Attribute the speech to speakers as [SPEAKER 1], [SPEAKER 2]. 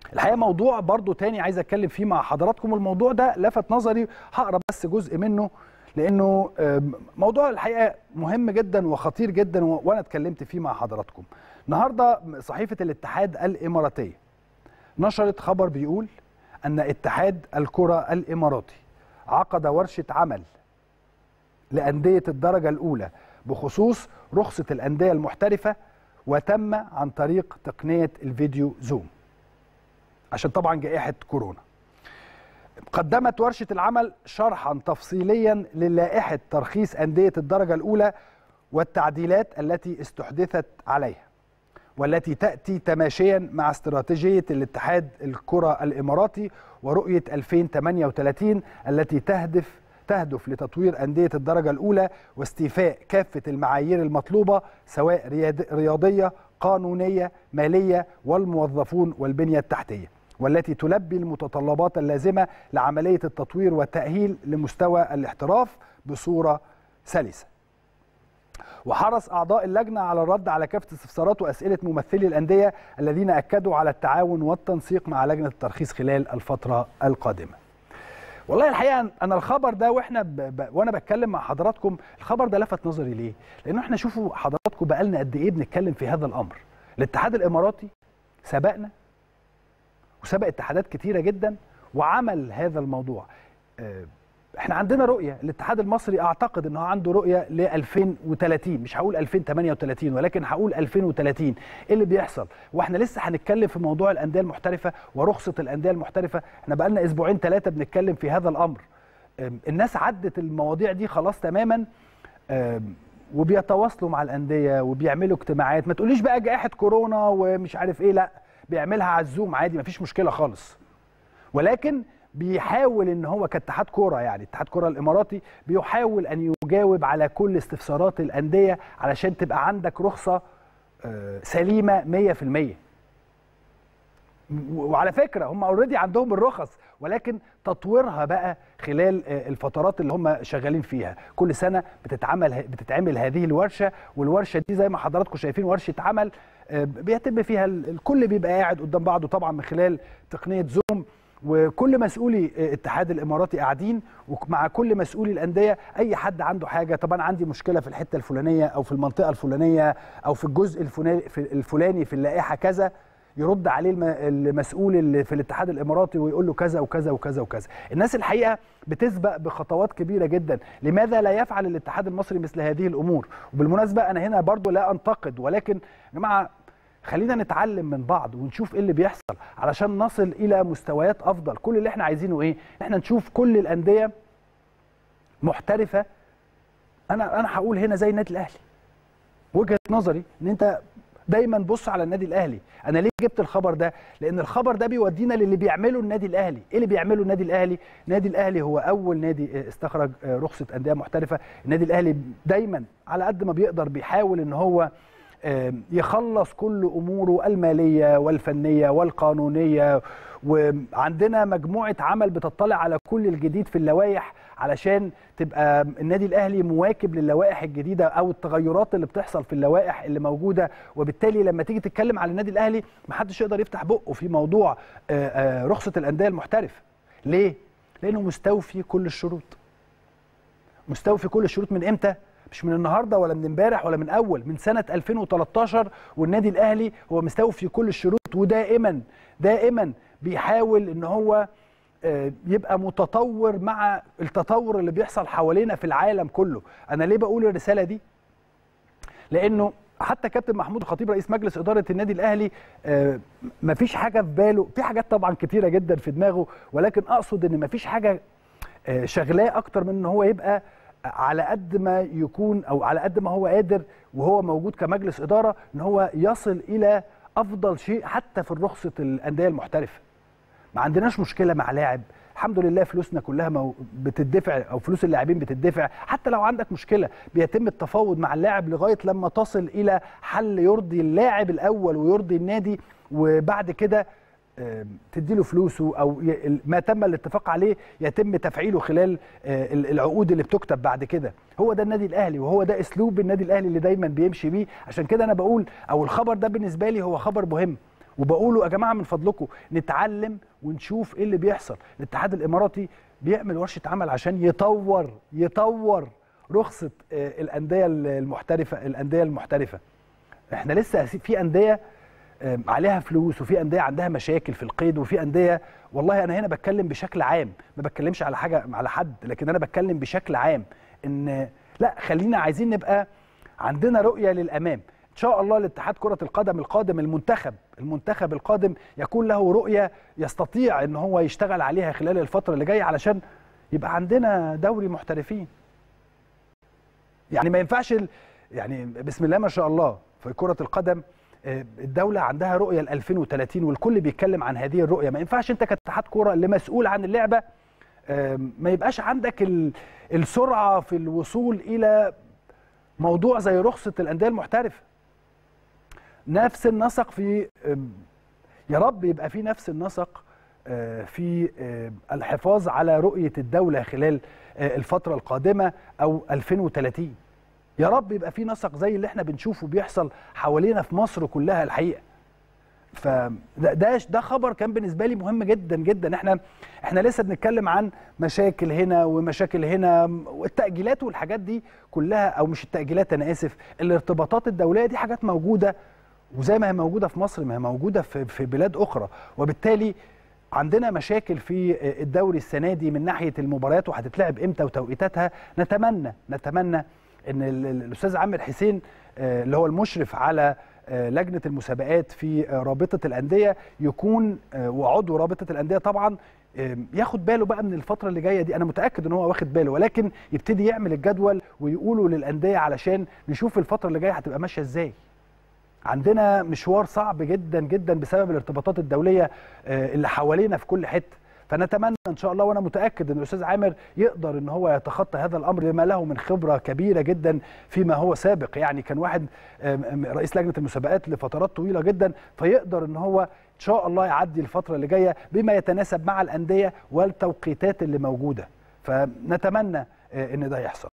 [SPEAKER 1] الحقيقه موضوع برضو تاني عايز اتكلم فيه مع حضراتكم الموضوع ده لفت نظري هقرا بس جزء منه لانه موضوع الحقيقه مهم جدا وخطير جدا وانا اتكلمت فيه مع حضراتكم النهارده صحيفه الاتحاد الاماراتيه نشرت خبر بيقول ان اتحاد الكره الاماراتي عقد ورشه عمل لانديه الدرجه الاولى بخصوص رخصه الانديه المحترفه وتم عن طريق تقنيه الفيديو زوم عشان طبعا جائحه كورونا قدمت ورشه العمل شرحا تفصيليا للائحه ترخيص انديه الدرجه الاولى والتعديلات التي استحدثت عليها والتي تاتي تماشيا مع استراتيجيه الاتحاد الكره الاماراتي ورؤيه 2038 التي تهدف تهدف لتطوير أندية الدرجة الأولى واستيفاء كافة المعايير المطلوبة سواء رياضية قانونية مالية والموظفون والبنية التحتية والتي تلبي المتطلبات اللازمة لعملية التطوير والتأهيل لمستوى الاحتراف بصورة سلسة وحرص أعضاء اللجنة على الرد على كافة استفسارات وأسئلة ممثلي الأندية الذين أكدوا على التعاون والتنسيق مع لجنة الترخيص خلال الفترة القادمة والله الحقيقه انا الخبر ده واحنا ب... ب... وانا بتكلم مع حضراتكم الخبر ده لفت نظري ليه؟ لانه احنا شوفوا حضراتكم بقالنا قد ايه بنتكلم في هذا الامر. الاتحاد الاماراتي سبقنا وسبق اتحادات كتيره جدا وعمل هذا الموضوع. اه احنا عندنا رؤيه الاتحاد المصري اعتقد انه عنده رؤيه ل 2030 مش هقول 2038 ولكن هقول 2030 ايه اللي بيحصل واحنا لسه هنتكلم في موضوع الانديه المحترفه ورخصه الانديه المحترفه احنا بقالنا اسبوعين ثلاثه بنتكلم في هذا الامر الناس عدت المواضيع دي خلاص تماما وبيتواصلوا مع الانديه وبيعملوا اجتماعات ما تقوليش بقى جائحه كورونا ومش عارف ايه لا بيعملها على الزوم عادي مفيش مشكله خالص ولكن بيحاول ان هو كاتحاد كوره يعني اتحاد كوره الاماراتي بيحاول ان يجاوب على كل استفسارات الانديه علشان تبقى عندك رخصه سليمه 100% وعلى فكره هم اوريدي عندهم الرخص ولكن تطويرها بقى خلال الفترات اللي هم شغالين فيها كل سنه بتتعمل بتتعمل هذه الورشه والورشه دي زي ما حضراتكم شايفين ورشه عمل بيتم فيها الكل بيبقى قاعد قدام بعضه طبعا من خلال تقنيه زوم وكل مسؤولي الاتحاد الاماراتي قاعدين ومع كل مسؤولي الانديه اي حد عنده حاجه طب انا عندي مشكله في الحته الفلانيه او في المنطقه الفلانيه او في الجزء الفلاني في اللائحه كذا يرد عليه المسؤول اللي في الاتحاد الاماراتي ويقول له كذا وكذا وكذا وكذا الناس الحقيقه بتسبق بخطوات كبيره جدا لماذا لا يفعل الاتحاد المصري مثل هذه الامور وبالمناسبه انا هنا برضو لا انتقد ولكن يا جماعه خلينا نتعلم من بعض ونشوف ايه اللي بيحصل علشان نصل الى مستويات افضل كل اللي احنا عايزينه ايه احنا نشوف كل الانديه محترفه انا انا هقول هنا زي النادي الاهلي وجهه نظري ان انت دايما بص على النادي الاهلي انا ليه جبت الخبر ده لان الخبر ده بيودينا للي بيعمله النادي الاهلي ايه اللي بيعمله النادي الاهلي النادي الاهلي هو اول نادي استخرج رخصه انديه محترفه النادي الاهلي دايما على قد ما بيقدر بيحاول ان هو يخلص كل اموره الماليه والفنيه والقانونيه وعندنا مجموعه عمل بتطلع على كل الجديد في اللوائح علشان تبقى النادي الاهلي مواكب للوائح الجديده او التغيرات اللي بتحصل في اللوائح اللي موجوده وبالتالي لما تيجي تتكلم على النادي الاهلي محدش يقدر يفتح بقه في موضوع رخصه الانديه المحترفه ليه لانه مستوفي كل الشروط مستوفي كل الشروط من امتى مش من النهارده ولا من امبارح ولا من اول من سنه 2013 والنادي الاهلي هو مستوفي كل الشروط ودائما دائما بيحاول ان هو يبقى متطور مع التطور اللي بيحصل حوالينا في العالم كله انا ليه بقول الرساله دي لانه حتى كابتن محمود الخطيب رئيس مجلس اداره النادي الاهلي مفيش حاجه في باله في حاجات طبعا كتيره جدا في دماغه ولكن اقصد ان مفيش حاجه شغلاه اكتر من ان هو يبقى على قد ما يكون او على قد ما هو قادر وهو موجود كمجلس اداره ان هو يصل الى افضل شيء حتى في رخصه الانديه المحترفه ما عندناش مشكله مع لاعب الحمد لله فلوسنا كلها بتدفع او فلوس اللاعبين بتدفع حتى لو عندك مشكله بيتم التفاوض مع اللاعب لغايه لما تصل الى حل يرضي اللاعب الاول ويرضي النادي وبعد كده تديله فلوسه او ما تم الاتفاق عليه يتم تفعيله خلال العقود اللي بتكتب بعد كده هو ده النادي الاهلي وهو ده اسلوب النادي الاهلي اللي دايما بيمشي بيه عشان كده انا بقول او الخبر ده بالنسبه لي هو خبر مهم وبقولوا يا جماعه من فضلكم نتعلم ونشوف ايه اللي بيحصل الاتحاد الاماراتي بيعمل ورشه عمل عشان يطور يطور رخصه آه، الانديه المحترفه الانديه المحترفه احنا لسه في انديه آم، عليها فلوس وفي انديه عندها مشاكل في القيد وفي انديه والله انا هنا بتكلم بشكل عام ما بتكلمش على حاجه على حد لكن انا بتكلم بشكل عام ان لا خلينا عايزين نبقى عندنا رؤيه للامام ان شاء الله الاتحاد كره القدم القادم المنتخب المنتخب القادم يكون له رؤيه يستطيع ان هو يشتغل عليها خلال الفتره اللي جايه علشان يبقى عندنا دوري محترفين يعني ما ينفعش ال- يعني بسم الله ما شاء الله في كرة القدم آه، الدولة عندها رؤية ل 2030 والكل بيتكلم عن هذه الرؤية ما ينفعش انت كاتحاد كرة اللي مسؤول عن اللعبة آه، ما يبقاش عندك ال- السرعة في الوصول إلى موضوع زي رخصة الأندية المحترفة نفس النسق في آم، يا رب يبقى في نفس النسق آه، في آه، الحفاظ على رؤية الدولة خلال آه، الفترة القادمة أو 2030 يا رب يبقى في نسق زي اللي احنا بنشوفه بيحصل حوالينا في مصر كلها الحقيقة فده ده ده خبر كان بالنسبه لي مهم جدا جدا احنا احنا لسه بنتكلم عن مشاكل هنا ومشاكل هنا والتاجيلات والحاجات دي كلها او مش التاجيلات انا اسف الارتباطات الدوليه دي حاجات موجوده وزي ما هي موجوده في مصر ما هي موجوده في في بلاد اخرى وبالتالي عندنا مشاكل في الدوري السنه دي من ناحيه المباريات وهتتلعب امتى وتوقيتاتها نتمنى نتمنى ان ال- ال- الاستاذ عامر حسين آه، اللي هو المشرف على آه، لجنه المسابقات في آه، رابطه الانديه يكون آه، وعضو رابطه الانديه طبعا آه، ياخد باله بقى من الفتره اللي جايه دي انا متاكد ان هو واخد باله ولكن يبتدي يعمل الجدول ويقوله للانديه علشان نشوف الفتره اللي جايه هتبقى ماشيه ازاي عندنا مشوار صعب جدا جدا بسبب الارتباطات الدوليه آه، اللي حوالينا في كل حته فنتمنى ان شاء الله وانا متاكد ان الاستاذ عامر يقدر ان هو يتخطى هذا الامر لما له من خبره كبيره جدا فيما هو سابق يعني كان واحد آم، آم، رئيس لجنه المسابقات لفترات طويله جدا فيقدر ان هو ان شاء الله يعدي الفتره اللي جايه بما يتناسب مع الانديه والتوقيتات اللي موجوده فنتمنى آه، ان ده يحصل